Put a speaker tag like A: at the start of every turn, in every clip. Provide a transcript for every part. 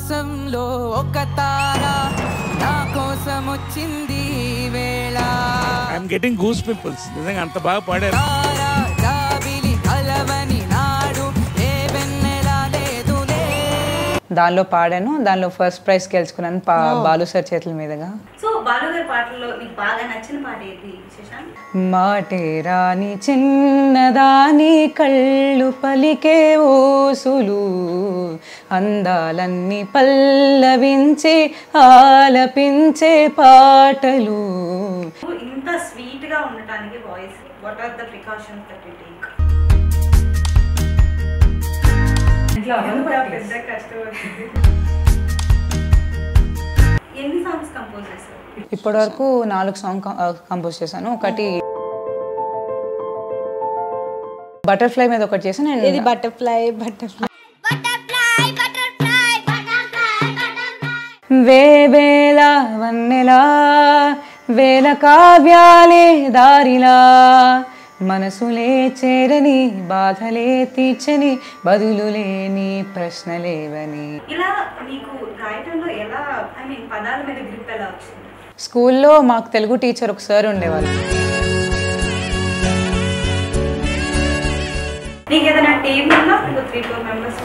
A: ఆకాశంలో ఒక తార నా కోసం వచ్చింది ఈ వేళ
B: ఐఎమ్ గెటింగ్ గూస్ పీపుల్స్ నిజంగా అంత బాగా పాడారు
A: తార జాబిలి కలవని నాడు ఏ వెన్నెలా లేదులే
C: దానిలో పాడాను దానిలో ఫస్ట్ ప్రైజ్ గెలుచుకున్నాను పా బాలు సార్ చేతుల మీదుగా
D: సో బాలు గారి పాటల్లో నీకు బాగా నచ్చిన పాట ఏది శశాంక్
C: మాటే రాని చిన్నదాని కళ్ళు పలికే ఊసులు అందాలన్నీ పల్లవించే ఆలపించే పాటలు
D: నువ్వు ఇంత స్వీట్ గా ఉండటానికి voice what are the precautions that you take పెద్ద కష్టం వచ్చింది. ఎన్ని సాంగ్స్ కంపోజ్ చేశారు
C: ఇప్పటివరకు నాలుగు సాంగ్ కంపోజ్ చేశాను ఒకటి బటర్ఫ్లై మీద ఒకటి చేశాను
E: ఇది
C: అండ్
E: బటర్ఫ్లై బటర్ఫ్లై
C: వేవేల వన్నెలా వేల కావ్యాలే దారిలా మనసులే చేరని బాధలే తీర్చని బదులు లేని ప్రశ్నలేవని
D: ఇలా నీకు రాయటంలో ఎలా ఐ మీన్ పదాల మీద గ్రిప్ ఎలా వచ్చింది
C: స్కూల్లో మాకు తెలుగు టీచర్ ఒక సార్ ఉండేవాళ్ళు
D: నీకు ఏదైనా టీమ్ ఉందా ఇంకో త్రీ ఫోర్ మెంబర్స్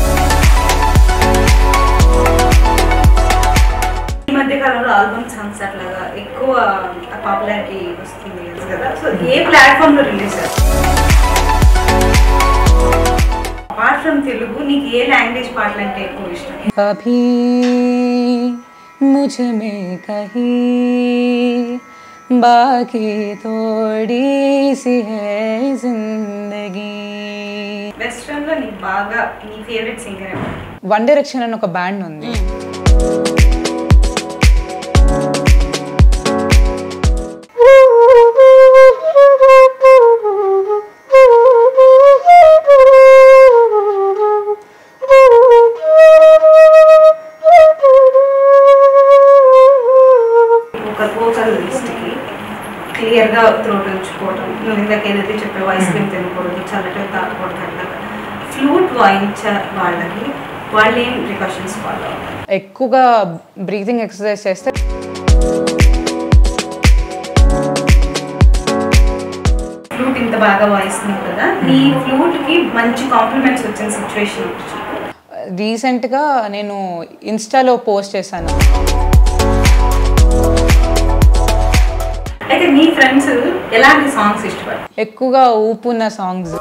D: ఈ మధ్య కాలంలో ఆల్బమ్ సాంగ్స్ అట్లాగా ఎక్కువ పాపులారిటీ వస్తుంది కదా సో ఏ ప్లాట్ఫామ్ లో రిలీజ్ అపార్ట్ ఫ్రమ్ తెలుగు నీకు ఏ లాంగ్వేజ్ పాటలు అంటే ఎక్కువ ఇష్టం
C: अभी मुझ में कहीं बाकी थोड़ी सी है जिंदगी
D: వెస్ట్రన్ లో నీకు బాగా నీ ఫేవరెట్ సింగర్ ఎవరు
C: వన్ డైరెక్షన్ అని ఒక బ్యాండ్ ఉంది
D: ఒక వోకల్ లిస్ట్కి క్లియర్గా త్రోట్ ఉంచుకోవడం నువ్వు ఇందాక ఏదైతే చెప్పావు ఐస్ క్రీమ్ తినకూడదు చల్లటి తాగకూడదు అట్లాగా ఫ్లూట్ వాయించే వాళ్ళకి వాళ్ళు ఏం ప్రికాషన్స్ ఫాలో అవుతారు
C: ఎక్కువగా బ్రీతింగ్ ఎక్సర్సైజ్ చేస్తే
D: ఫ్లూట్ ఇంత బాగా వాయిస్తున్నావు కదా నీ ఫ్లూట్కి మంచి కాంప్లిమెంట్స్ వచ్చిన సిచ్యువేషన్ వచ్చి
C: రీసెంట్గా నేను ఇన్స్టాలో పోస్ట్ చేశాను
D: అయితే నీ ఫ్రెండ్స్ ఎలాంటి సాంగ్స్ ఇష్టపడతారు
C: ఎక్కువగా ఊపున్న సాంగ్స్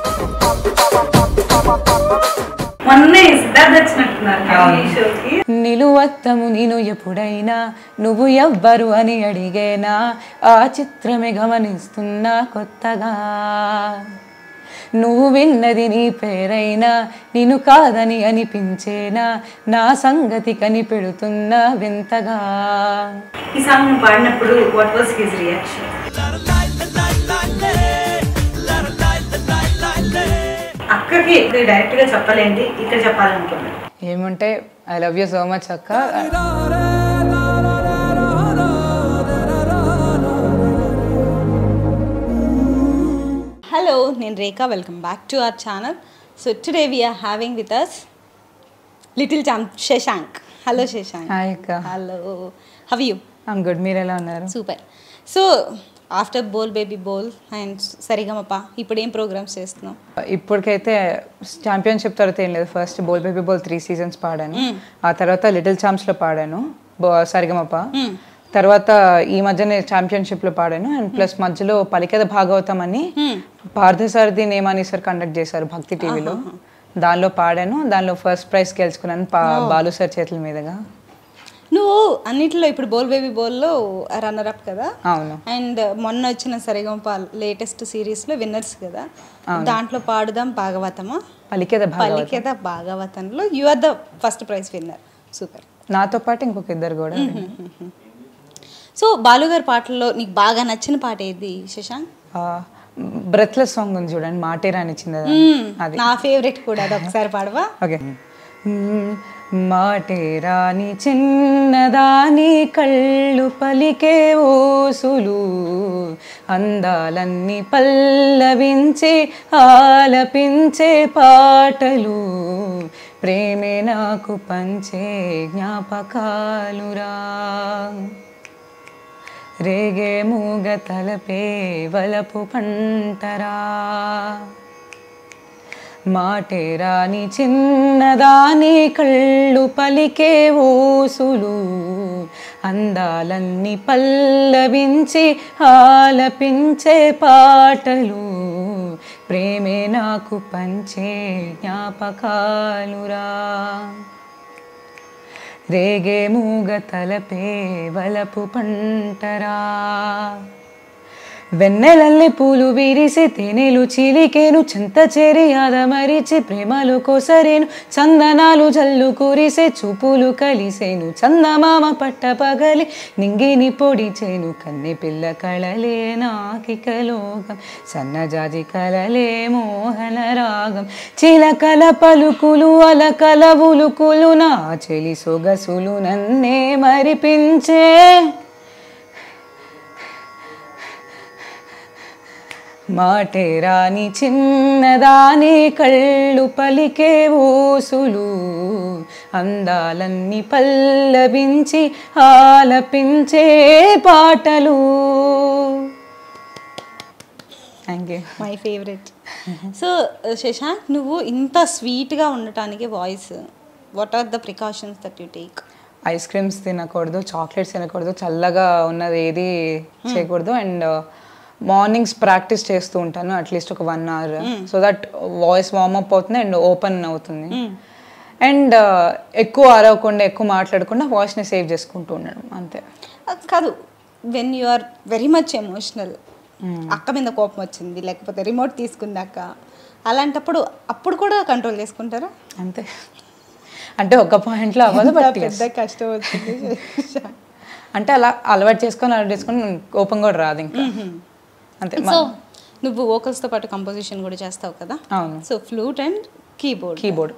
D: మొన్నే సిద్ధార్థ్ వచ్చినట్టున్నారు కదా ఈ షోకి
C: నిలువత్తము నేను ఎప్పుడైనా నువ్వు ఎవ్వరు అని అడిగేనా ఆ చిత్రమే గమనిస్తున్నా కొత్తగా నువ్వు విన్నది నీ పేరైనా నేను కాదని అనిపించేనా నా సంగతి కనిపెడుతున్నా వింతగా
D: ఈ సాంగ్ నువ్వు పాడినప్పుడు వాట్ వాస్ హిజ్ రియాక్షన్ అక్కకి డైరెక్ట్ గా చెప్పలేండి ఇక్కడ చెప్పాలనుకున్నాను
C: ఏమంటే I love you so much అక్క
E: హలో నేను Rekha welcome back to our channel so today we're having with us little champ Shashank hello Shashank
C: hi అక్క
E: hello how you
C: I'm good మీరు ఎలా ఉన్నారు
E: super so after Bol baby Bol and Saregamapa ఇప్పుడు ఏం programmes చేస్తున్నాం
C: ఇప్పటికైతే ఛాంపియన్షిప్ తర్వాత ఏం లేదు ఫస్ట్ బోల్ బేబీ బోల్ త్రీ సీజన్స్ పాడాను ఆ తర్వాత లిటిల్ ఛాంప్స్ లో పాడాను బో- సరిగమప తర్వాత ఈ మధ్యనే ఛాంపియన్షిప్ లో పాడాను అండ్ ప్లస్ మధ్యలో పలికేద భాగవతం అని పార్థసారథి నేమాని సార్ కండక్ట్ చేశారు భక్తి టీవీలో దానిలో పాడాను దానిలో ఫస్ట్ ప్రైజ్ గెలుచుకున్నాను పా బాలు సార్ చేతుల మీదుగా
E: నువ్వు అన్నిట్లో ఇప్పుడు బోల్ బేబీ బోల్లో రన్నర్ అప్ కదా
C: అవును
E: అండ్ మొన్న వచ్చిన సరిగమప లేటెస్ట్ సిరీస్లో విన్నర్స్ కదా దాంట్లో పాడుదాం భాగవతమా
C: పలికేద భాగవతం
E: పలికేద భాగవతంలో you are the first prize winner super
C: నాతో పాటు ఇంకొక ఇద్దరు కూడా
E: సో బాలుగారి పాటల్లో నీకు బాగా నచ్చిన పాట ఏది శశాంక్
C: బ్రెత్లెస్ సాంగ్ ఉంది చూడండి మాటే రానిచ్చింది అది
E: నా ఫేవరెట్ కూడా అది ఒకసారి పాడవా
C: ఓకే మ్మ్. మాటే రాని చిన్నదాని కళ్ళు పలికే ఓసులు అందాలన్నీ పల్లవించి ఆలపించే పాటలు ప్రేమే నాకు పంచే జ్ఞాపకాలురా రేగే మూగ తలపే వలపు పంటరా మాటే రాని చిన్నదాని కళ్ళు పలికే ఊసులు అందాలన్నీ పల్లవించి ఆలపించే పాటలు ప్రేమే నాకు పంచే జ్ఞాపకాలురా రేగే మూగ తలపే వలపు పంటరా వెన్నెలల్లి పూలు విరిసి తేనెలు చిలికేను చింత చేరి ఆదమరిచి ప్రేమలు కోసరేను చందనాలు జల్లు కురిసే చూపులు కలిసేను చందమామ పట్ట పగలి నింగిని పొడిచేను కన్నె పిల్ల కళలే నాకిక లోకం సన్నజాజి కలలే మోహన రాగం చిలకల పలుకులు అలకల ఉలుకులు నా చెలి సొగసులు నన్నే మరిపించే మాటే రాని చిన్నదాని కళ్ళు పలికే ఊసులు అందాలన్నీ పల్లవించి ఆలపించే పాటలు thank you
E: my favourite so Shashank నువ్వు ఇంత స్వీట్గా ఉండటానికి voice what are the precautions that you take
C: ice creams తినకూడదు చాక్లెట్స్ తినకూడదు చల్లగా ఉన్నది ఏది చేయకూడదు అండ్ మార్నింగ్స్ ప్రాక్టీస్ చేస్తూ ఉంటాను అట్లీస్ట్ ఒక one hour so that voice warm up అవుతుంది అండ్ ఓపెన్ అవుతుంది అండ్ ఎక్కువ అరవకుండా ఎక్కువ మాట్లాడకుండా వాయిస్ని సేవ్ చేసుకుంటూ ఉండడం అంతే
E: కాదు when you are very much emotional అక్క మీద కోపం వచ్చింది లేకపోతే రిమోట్ తీసుకుంది అక్క అలాంటప్పుడు అప్పుడు కూడా కంట్రోల్ చేసుకుంటారా
C: అంతే అంటే ఒక పాయింట్లో అవ్వదు
E: ఎంత
C: బట్
E: పెద్ద కష్టం వచ్చింది శశాంక్.
C: అంటే అలా అలవాటు చేసుకొని అలవాటు చేసుకొని కోపం కూడా రాదు ఇంకా అంతే
E: సో నువ్వు vocals తో పాటు కంపోజిషన్ కూడా చేస్తావు కదా
C: అవును.
E: So flute and keyboard
C: keyboard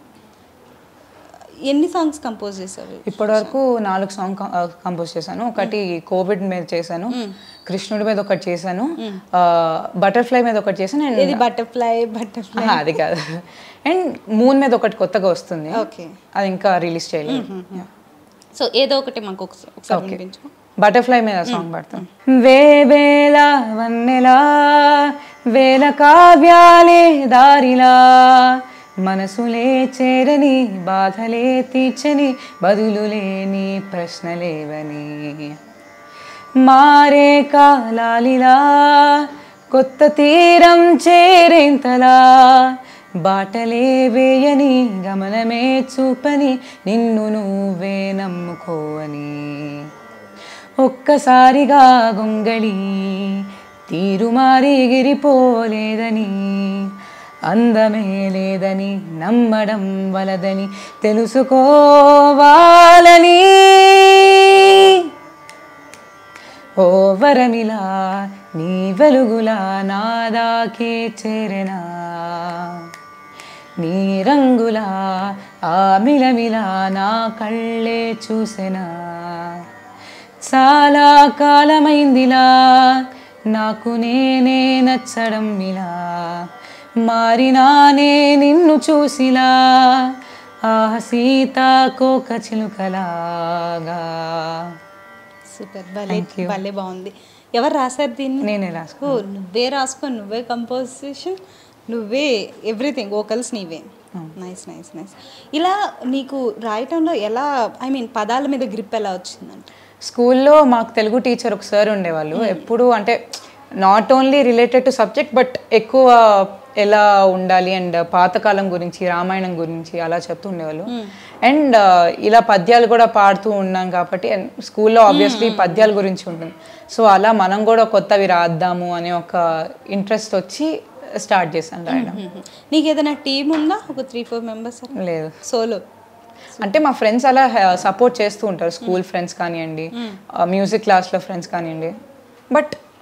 E: ఎన్ని సాంగ్స్ కంపోజ్ చేసావు
C: ఇప్పటి వరకు నాలుగు సాంగ్ కంపోజ్ చేశాను ఒకటి కోవిడ్ మీద చేశాను కృష్ణుడి మీద ఒకటి చేశాను బటర్ఫ్లై మీద ఒకటి చేశాను
E: ఇది
C: అండ్
E: బటర్ఫ్లై బటర్ఫ్లై
C: అది కాదు అండ్ మూన్ మీద ఒకటి కొత్తగా వస్తుంది
E: ఓకే
C: అది ఇంకా రిలీజ్ చేయలేదు
E: సో ఏదో ఒకటి మాకు ఒకసా- ఒకసారి వినిపించు
C: బటర్ఫ్లై మీద సాంగ్ పాడతాం వేవేల వన్నెలా వేల కావ్యాలే దారిలా మనసులే చేరని బాధలే తీర్చని బదులు లేని ప్రశ్నలేవని మారే కాలాలిలా కొత్త తీరం చేరేంతలా బాటలే వేయని గమనమే చూపని నిన్ను నువ్వే నమ్ముకోవని ఒక్కసారిగా గొంగళి తీరు మారి ఎగిరిపోలేదని అందమే లేదని నమ్మడం వలదని తెలుసుకోవాలని ఓ వరమిలా నీ వెలుగులా నాదాకే చేరెనా నీ రంగులా ఆ మిలమిలా నా కళ్ళే చూసెనా చాలా కాలమైందిలా నాకు నేనే నచ్చడం ఇలా మారినానే నిన్ను చూసిలా ఆ సీతాకోక చిలుకలాగా
E: సూపర్ భలే భలే బాగుంది ఎవరు రాశారు దీన్ని
C: నేనే రాసుకో
E: ఓ నువ్వే రాసుకో నువ్వే కంపోజిషన్ నువ్వే ఎవ్రీథింగ్ వోకల్స్ నీవే నైస్ నైస్ నైస్ ఇలా నీకు రాయటంలో ఎలా ఐ మీన్ పదాల మీద గ్రిప్ ఎలా వచ్చిందంటే
C: స్కూల్లో మాకు తెలుగు టీచర్ ఒక సార్ ఉండేవాళ్ళు ఎప్పుడు అంటే not only related to subject but ఎక్కువ ఎలా ఉండాలి అండ్ పాతకాలం గురించి రామాయణం గురించి అలా చెప్తూ ఉండేవాళ్ళు అండ్ ఇలా పద్యాలు కూడా పాడుతూ ఉన్నాం కాబట్టి స్కూల్లో ఆబ్వియస్లీ పద్యాల గురించి ఉంటుంది సో అలా మనం కూడా కొత్తవి రాద్దాము అనే ఒక ఇంట్రెస్ట్ వచ్చి స్టార్ట్ చేశాను రాయడం
E: నీకు ఏదైనా టీం ఉందా ఒక త్రీ ఫోర్ మెంబర్స్
C: లేదు
E: సోలో
C: అంటే మా ఫ్రెండ్స్ అలా సపోర్ట్ చేస్తూ ఉంటారు స్కూల్ ఫ్రెండ్స్ కానివ్వండి మ్యూజిక్ క్లాస్లో ఫ్రెండ్స్ కానివ్వండి బట్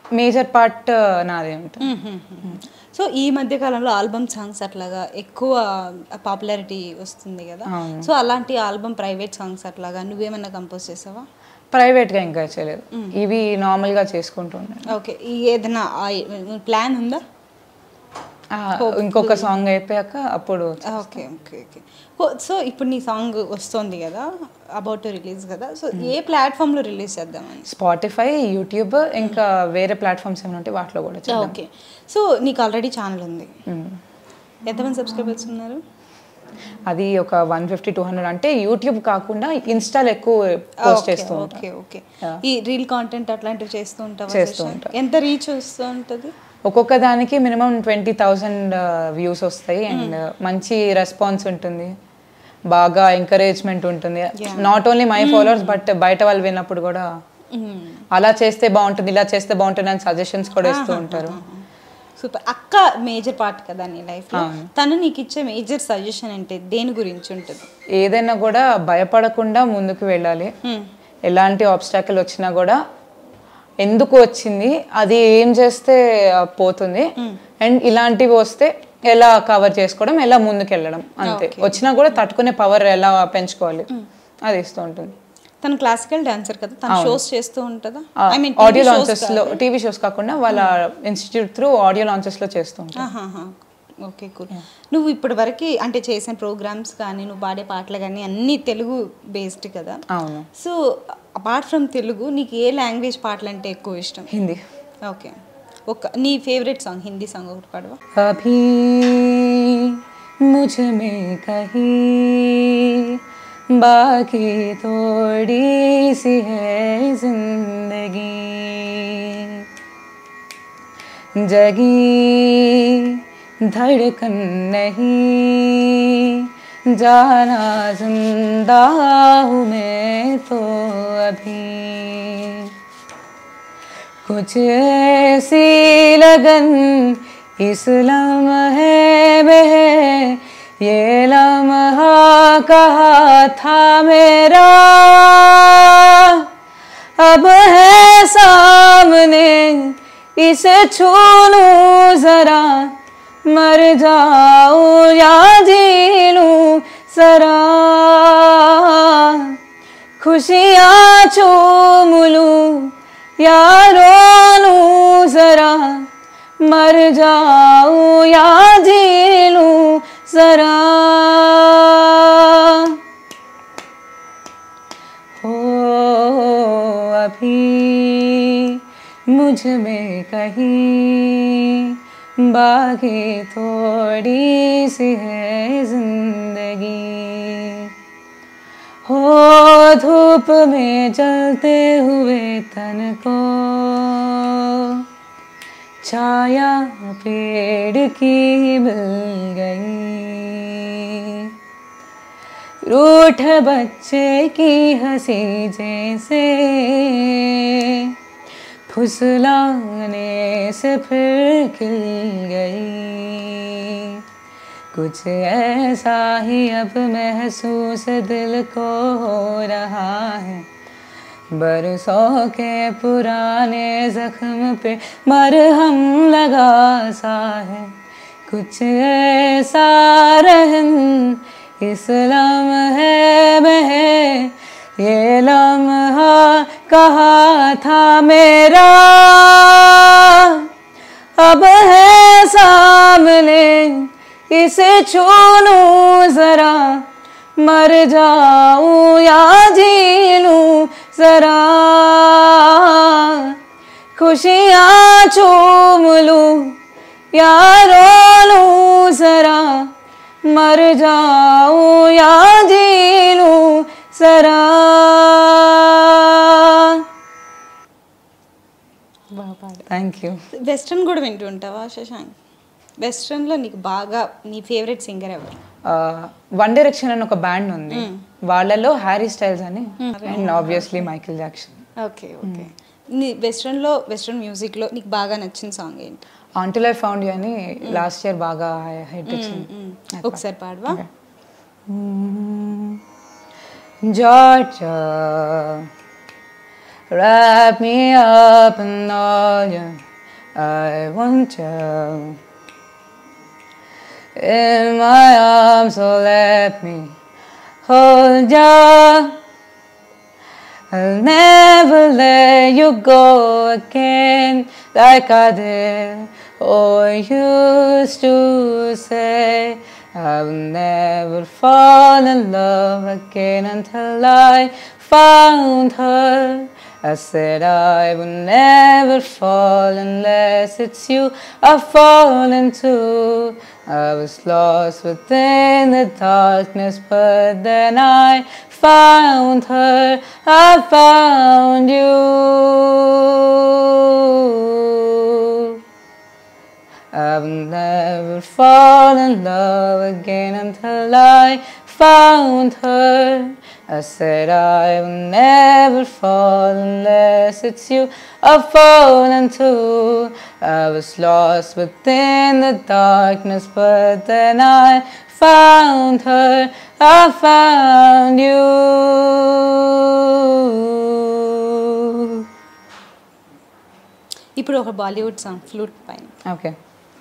C: మేజర్ పార్ట్ నాదే ఉంటుంది
E: సో ఈ మధ్య కాలంలో ఆల్బమ్ సాంగ్స్ అట్లాగా ఎక్కువ పాపులారిటీ వస్తుంది కదా సో అలాంటి ఆల్బమ్ ప్రైవేట్ సాంగ్స్ అట్లాగా నువ్వేమన్నా కంపోజ్ చేసావా
C: ప్రైవేట్గా ఇంకా చేయలేదు ఇవి నార్మల్గా చేసుకుంటున్నాను
E: ఓకే ఏదైనా ప్లాన్ ఉందా
C: ఆ, ఇంకొక సాంగ్ అయిపోయాక అప్పుడు
E: ఓకే ఓకే ఓకే సో ఇప్పుడు నీ సాంగ్ వస్తుంది కదా అబౌట్ టు రిలీజ్ కదా సో ఏ ప్లాట్ఫామ్లో రిలీజ్ చేద్దామని
C: స్పాటిఫై యూట్యూబ్ ఇంకా వేరే ప్లాట్ఫామ్స్ ఏమైనా ఉంటే వాటిలో కూడా చేద్దాం
E: ఓకే సో నీకు ఆల్రెడీ ఛానల్ ఉంది ఎంతమంది సబ్స్క్రైబర్స్ ఉన్నారు
C: అది ఒక వన్ ఫిఫ్టీ టూ హండ్రెడ్ అంటే యూట్యూబ్ కాకుండా ఇన్స్టాల్ ఎక్కువ పోస్ట్
E: ఓకే,
C: చేస్తూ ఉంటాను
E: ఓకే ఓకే ఈ రీల్ కాంటెంట్ అట్లాంటివి చేస్తూ ఉంటావా
C: చేస్తూ
E: శశాంక్?
C: ఉంటా.
E: ఎంత రీచ్ వస్తూ ఉంటుంది
C: ఒక్కొక్క దానికి మినిమం ట్వంటీ థౌజండ్ వ్యూస్ వస్తాయి అండ్ మంచి రెస్పాన్స్ ఉంటుంది బాగా ఎంకరేజ్మెంట్ ఉంటుంది not only my followers but బయట వాళ్ళు విన్నప్పుడు కూడా అలా చేస్తే బాగుంటుంది ఇలా చేస్తే బాగుంటుంది అని సజెషన్స్ కూడా ఇస్తూ ఉంటారు
E: సూపర్ అక్క మేజర్ పార్ట్ కదా నీ లైఫ్లో తను నీకు ఇచ్చే మేజర్ సజెషన్ అంటే దేని గురించి ఉంటుంది
C: ఏదైనా కూడా భయపడకుండా ముందుకు వెళ్ళాలి ఎలాంటి ఆబ్స్టాకిల్ వచ్చినా కూడా ఎందుకు వచ్చింది అది ఏం చేస్తే ఆ, పోతుంది అండ్ ఇలాంటివి వస్తే ఎలా కవర్ చేసుకోవడం ఎలా ముందుకు వెళ్ళడం అంతే వచ్చినా కూడా తట్టుకునే పవర్ ఎలా పెంచుకోవాలి అది ఇస్తూ ఉంటుంది
E: తను క్లాసికల్ డాన్సర్ కదా తను షోస్ చేస్తూ ఉంటుందా ఐ మీన్
C: ఆడియో లాంచెస్ లో టీవీ షోస్ కాకుండా వాళ్ళ ఇన్స్టిట్యూట్ త్రూ ఆడియో లాంచెస్ లో చేస్తూ ఉంటారు
E: ఓకే కూల్ నువ్వు ఇప్పటి వరకు అంటే చేసిన ప్రోగ్రామ్స్ కానీ నువ్వు పాడే పాటలు కానీ అన్నీ తెలుగు బేస్డ్ కదా
C: అవును
E: సో అపార్ట్ ఫ్రమ్ తెలుగు నీకు ఏ లాంగ్వేజ్ పాటలు అంటే ఎక్కువ ఇష్టం
C: హిందీ
E: ఓకే ఒక నీ ఫేవరెట్ సాంగ్ హిందీ సాంగ్ ఒకటి పాడవా
C: अभी मुझ में कहीं बाकी थोड़ी सी है जिंदगी जगी धड़कन नहीं जाना जिंदा हूँ मैं तो अभी कुछ ऐसी लगन इस लम्हे में है ये लम्हा कहा था मेरा अब है सामने इसे छू लूं जरा मर जाऊं या जी लूं जरा खुशियाँ चूम लूं या रो लूं जरा मर जाऊं या जी लूं जरा हो अभी मुझ में कहीं बाकी थोड़ी सी है जिंदगी हो धूप में जलते हुए तन को छाया पेड़ की मिल गई रूठ बच्चे की हंसी जैसे फुसलाने से फिर खिल गई कुछ ऐसा ही अब महसूस दिल को हो रहा है बरसों के पुराने जख्म पे मरहम लगा सा है कुछ ऐसा रहन इस लम्हे में है ये लम्हा कहा था मेरा अब है सामने इसे छू लूं जरा मर जाऊं या जी लूं जरा खुशियाँ चूम लूं या रो लूं जरा मर जाऊं या जी लूं जरा థ్యాంక్ యూ
E: వెస్ట్రన్ కూడా వింటూ ఉంటావా శశాంక్ వెస్ట్రన్లో నీకు బాగా నీ ఫేవరెట్ సింగర్ ఎవరు
C: వన్ డైరెక్షన్ అని ఒక బ్యాండ్ ఉంది వాళ్ళలో హ్యారీ స్టైల్స్ అని and obviously Michael Jackson
E: okay okay నీ వెస్ట్రన్లో వెస్ట్రన్ మ్యూజిక్లో నీకు బాగా నచ్చిన సాంగ్ ఏంటి
C: ఆంటిల్ ఐ ఫౌండ్ యూ అని లాస్ట్ ఇయర్ బాగా హిట్ వచ్చింది
E: ఒకసారి పాడవా
C: Georgia, Wrap me up in all you. I want you in my arms. So let me hold you. I'll never let you go again like I did. Oh, I used to say I will never fall in love again until I found her. I said I will never fall unless it's you I've fallen to. I was lost within the darkness, but then I found her. I found you. I will never fall in love again until I found her. I said I will never fall unless it's you I've fallen to. I was lost within the darkness, but then I found her. I found you.
E: ఇప్పుడు ఒక Bollywood song flute పైన
C: Okay.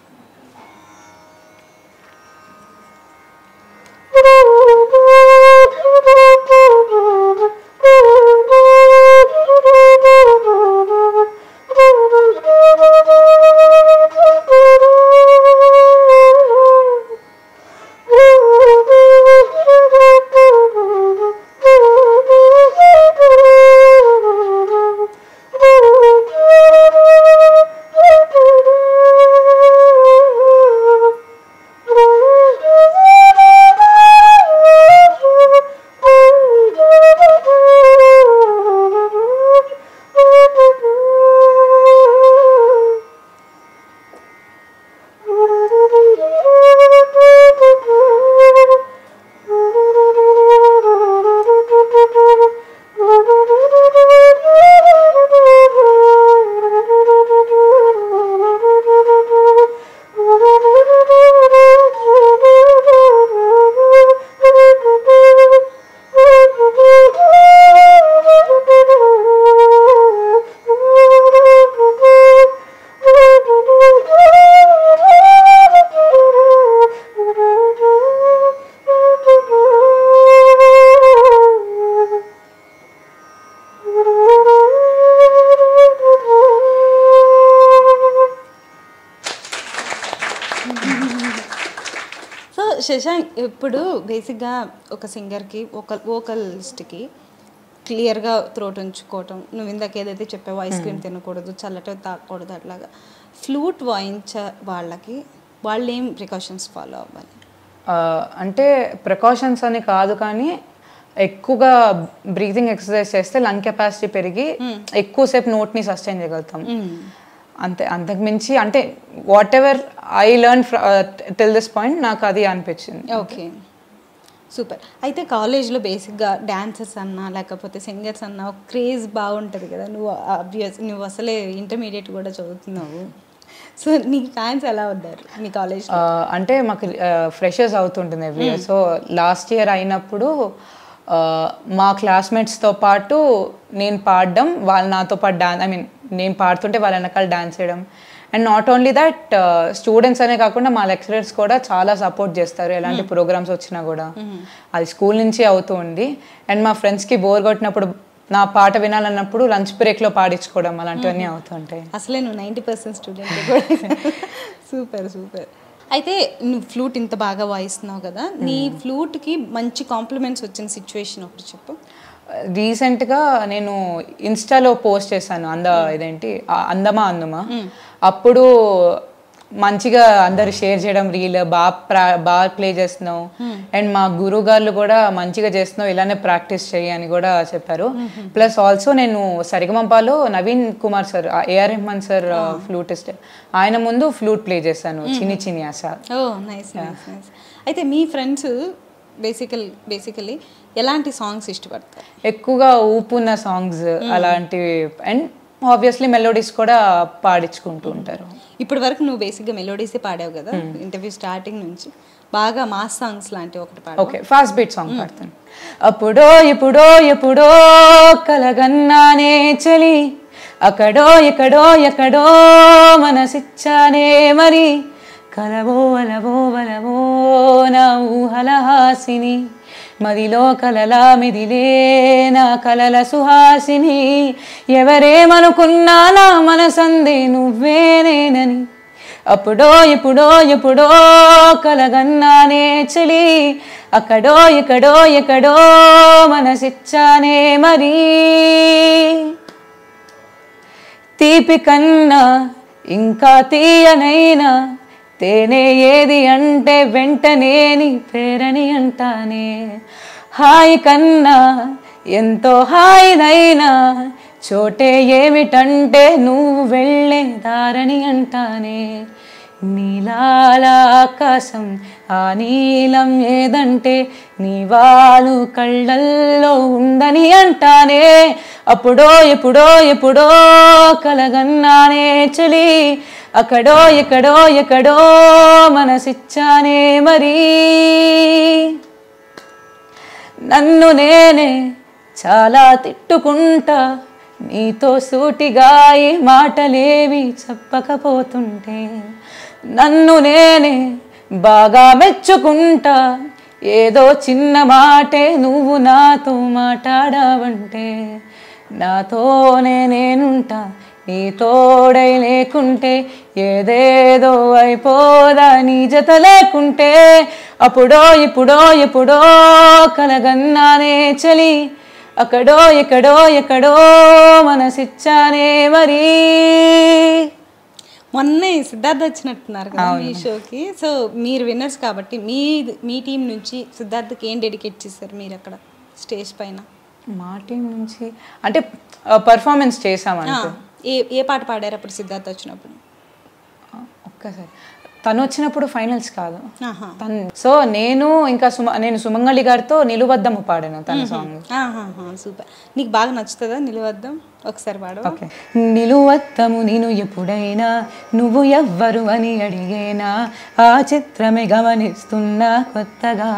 E: So Shashank ఇప్పుడు బేసిక్గా ఒక సింగర్కి ఒక వోకలిస్ట్కి క్లియర్గా throat ఉంచుకోవటం నువ్వు ఇందాక ఏదైతే చెప్పావో ఐస్ క్రీమ్ తినకూడదు చల్లట తాగకూడదు అట్లాగా ఫ్లూట్ వాయించే వాళ్ళకి వాళ్ళు ఏం ప్రికాషన్స్ ఫాలో అవ్వాలి
C: ఆ, అంటే ప్రికాషన్స్ అని కాదు కానీ ఎక్కువగా బ్రీతింగ్ ఎక్సర్సైజ్ చేస్తే లంగ్ కెపాసిటీ పెరిగి ఎక్కువసేపు నోట్ని సస్టైన్ చేయగలుగుతాం అంతే అంతకు మించి అంటే whatever I learn till this point నాకు అది అనిపించింది
E: ఓకే సూపర్ అయితే కాలేజ్లో బేసిక్గా డాన్సర్స్ అన్నా లేకపోతే సింగర్స్ అన్నా ఒక క్రేజ్ బాగుంటుంది కదా నువ్వు అబ్వియస్ నువ్వు అసలే ఇంటర్మీడియట్ కూడా చదువుతున్నావు సో నీ ఫ్యాన్స్ ఎలా ఉన్నారు మీ కాలేజ్
C: ఆ, అంటే మాకు ఫ్రెషర్స్ అవుతుంటుంది every year so last year అయినప్పుడు ఆ, మా క్లాస్మేట్స్తో పాటు నేను పాడడం వాళ్ళు నాతో పాటు డాన్స్ ఐ మీన్ నేను పాడుతుంటే వాళ్ళ వెనకాల డాన్స్ చేయడం and not only that students అనే కాకుండా మా లెక్చరర్స్ కూడా చాలా సపోర్ట్ చేస్తారు ఎలాంటి ప్రోగ్రామ్స్ వచ్చినా కూడా అది స్కూల్ నుంచి అవుతూ ఉంది అండ్ మా ఫ్రెండ్స్కి బోర్ కొట్టినప్పుడు నా పాట వినాలన్నప్పుడు లంచ్ బ్రేక్లో పాడించుకోవడం అలాంటివన్నీ అవుతుంటాయి
E: అసలే నువ్వు నైంటీ పర్సెంట్ స్టూడెంట్ కూడా సూపర్ సూపర్ అయితే నువ్వు ఫ్లూట్ ఇంత బాగా వాయిస్తున్నావు కదా నీ ఫ్లూట్కి మంచి కాంప్లిమెంట్స్ వచ్చిన సిచ్యువేషన్ ఒకటి చెప్పు
C: రీసెంట్గా నేను ఇన్స్టాలో పోస్ట్ చేశాను అంద ఇదేంటి ఆ అందమా అందుమా అప్పుడు మంచిగా అందరు షేర్ చేయడం రీల్ బాగా ప్రా బాగా ప్లే చేస్తున్నావు అండ్ మా గురువు గారు కూడా మంచిగా చేస్తున్నావు ఇలానే ప్రాక్టీస్ చేయి అని కూడా చెప్పారు ప్లస్ ఆల్సో నేను సరిగమంపాలో Naveen Kumar sir AR Rahman sir flutist ఆయన ముందు ఫ్లూట్ ప్లే చేశాను Chinni Chinni Aasa
E: oh nice nice nice అయితే మీ ఫ్రెండ్స్ బేసికల్ బేసికలీ ఎలాంటి సాంగ్స్ ఇష్టపడతారు
C: ఎక్కువగా ఊపున్న సాంగ్స్ అలాంటివి అండ్ ఆబ్వియస్లీ మెలోడీస్ కూడా పాడించుకుంటూ ఉంటారు
E: ఇప్పటి వరకు నువ్వు బేసిక్గా మెలోడీసే పాడావు కదా ఇంటర్వ్యూ స్టార్టింగ్ నుంచి బాగా మాస్ సాంగ్స్ లాంటి ఒకటి పాడు
C: ఓకే ఫాస్ట్ బీట్ సాంగ్ పాడతాను అప్పుడో ఇప్పుడో ఎప్పుడో కలగన్నానే చలి అక్కడో ఎక్కడో ఎక్కడో మనసిచ్చానే మరి కలవో అలవో వలవో నా ఊహల హాసిని మదిలో కలలా మిదిలే నా కలల సుహాసిని ఎవరేమనుకున్నా నా మనసందే నువ్వేనేనని అప్పుడో ఇప్పుడో ఎప్పుడో కలగన్నానే చలి అక్కడో ఇక్కడో ఎక్కడో మనసిచ్చానే మరి తీపి కన్నా ఇంకా తీయనైనా తేనె ఏది అంటే వెంటనే నీ పేరని అంటానే హాయి కన్నా ఎంతో హాయినైనా చోటే ఏమిటంటే నువ్వు వెళ్ళే దారని అంటానే నీలాల ఆకాశం ఆ నీలం ఏదంటే నీ వాలు కళ్ళల్లో ఉందని అంటానే అప్పుడో ఎప్పుడో ఎప్పుడో కలగన్నానే చలి అక్కడో ఎక్కడో ఎక్కడో మనసిచ్చానే మరి నన్ను నేనే చాలా తిట్టుకుంటా నీతో సూటిగా ఈ మాటలేవి చెప్పకపోతుంటే నన్ను నేనే బాగా మెచ్చుకుంటా ఏదో చిన్న మాటే నువ్వు నాతో మాట్లాడావంటే నాతోనే నేనుంటా నీ తోడై లేకుంటే ఏదేదో అయిపోదా నీ జత లేకుంటే అప్పుడో ఇప్పుడో ఎప్పుడో కలగన్నానే చలి అక్కడో ఎక్కడో ఎక్కడో మనసిచ్చానే మరి
E: మొన్నే సిద్ధార్థ్ వచ్చినట్టున్నారు కదా ఈ షోకి సో మీరు విన్నర్స్ కాబట్టి మీ మీ టీం నుంచి సిద్ధార్థ్కి ఏం డెడికేట్ చేశారు మీరు అక్కడ స్టేజ్ పైన
C: మా టీం నుంచి అంటే పర్ఫార్మెన్స్ చేసామంటే
E: ఏ ఏ పాట పాడారు అప్పుడు సిద్ధార్థ్ వచ్చినప్పుడు
C: ఒక్కసారి తను వచ్చినప్పుడు ఫైనల్స్ కాదు
E: ఆహా.
C: తను సో నేను ఇంకా సుమ నేను సుమంగళి గారితో నిలువద్దము పాడాను తన సాంగ్
E: సూపర్ నీకు బాగా నచ్చుతుందా నిలవద్దాం ఒకసారి పాడు
C: ఓకే నిలువత్తము నేను ఎప్పుడైనా నువ్వు ఎవ్వరు అని అడిగేనా ఆ చిత్రమే గమనిస్తున్నా కొత్తగా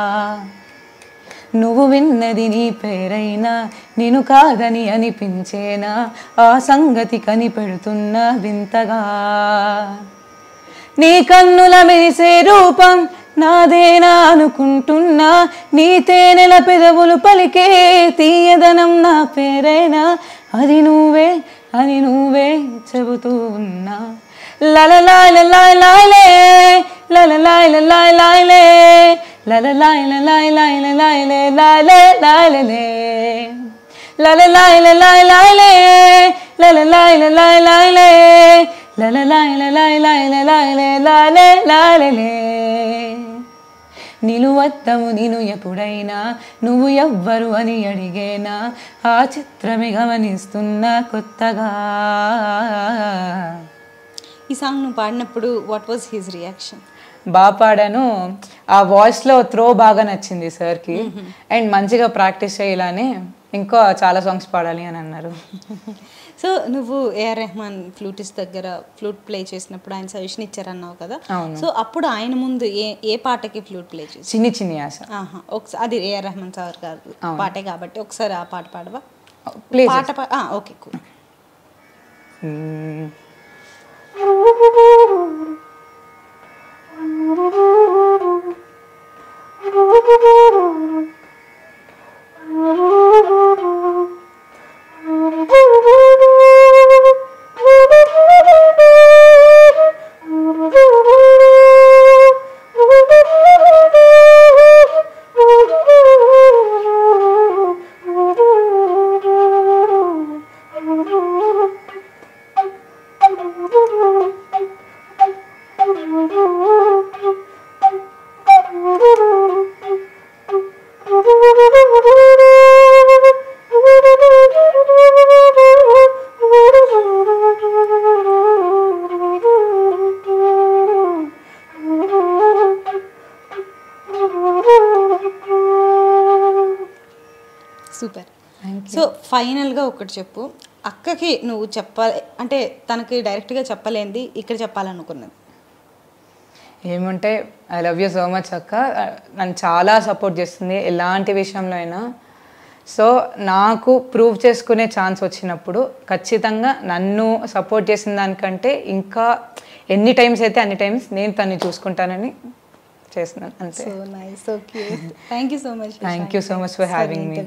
C: నువ్వు విన్నది నీ పేరైనా నేను కాదని అనిపించేనా ఆ సంగతి కనిపెడుతున్నా వింతగా నీ కన్నుల మెరిసే రూపం నాదేనా అనుకుంటున్నా నీ తేనెల పెదవులు పలికే తీయదనం నా పేరైనా అది నువ్వే అని నువ్వే చెబుతూ ఉన్నా లలలాయ్ లలాయ్ లాయ్లే లలలాయ్ లలాయ్ లాయ్లే లలలాయ్ లలాయ్ లాయ్ లలాయ్లే లాయ్లే లాయ్లే లలలాయ్ లలాయ్ లాయ్లే లలలాయ్ లలాయ్ లాయ్లే లలలాయ్ లలాయ్ లాయ్ లలాయ్లే లాలే లాలే నిలువద్దము నేను ఎప్పుడైనా నువ్వు ఎవ్వరు అని అడిగేనా ఆ చిత్రమే గమనిస్తున్నా కొత్తగా
E: ఈ సాంగ్ నువ్వు పాడినప్పుడు వాట్ వాజ్ హిజ్ రియాక్షన్
C: బాగా పాడాను ఆ వాయిస్లో త్రో బాగా నచ్చింది సార్కి అండ్ మంచిగా ప్రాక్టీస్ చేయాలని ఇంకా చాలా సాంగ్స్ పాడాలి అని అన్నారు
E: సో నువ్వు ఏఆర్ రెహమాన్ ఫ్లూటిస్ట్ దగ్గర ఫ్లూట్ ప్లే చేసినప్పుడు ఆయన సజెషన్ ఇచ్చారన్నావు కదా
C: అవును.
E: సో అప్పుడు ఆయన ముందు ఏ ఏ పాటకి ఫ్లూట్ ప్లే చేసి
C: చిన్ని చిన్ని ఆశ
E: ఆహా ఒకసారి అది ఏఆర్ రెహమాన్ సార్ గారు పాటే కాబట్టి ఒకసారి ఆ పాట పాడవా
C: ప్లే
E: పాట పా ఓకే కూల్ సూపర్ సో ఫైనల్గా ఒకటి చెప్పు అక్కకి నువ్వు చెప్పాలి అంటే తనకి డైరెక్ట్గా చెప్పలేంది ఇక్కడ చెప్పాలనుకున్నది
C: ఏముంటే I love you so much అక్క నన్ను చాలా సపోర్ట్ చేస్తుంది ఎలాంటి విషయంలో అయినా సో నాకు ప్రూవ్ చేసుకునే ఛాన్స్ వచ్చినప్పుడు ఖచ్చితంగా నన్ను సపోర్ట్ చేసిన దానికంటే ఇంకా ఎన్ని టైమ్స్ అయితే అన్ని టైమ్స్ నేను తన్ని చూసుకుంటానని చేస్తున్నాను అంతే
E: so nice so cute thank you so much
C: thank you so much for having me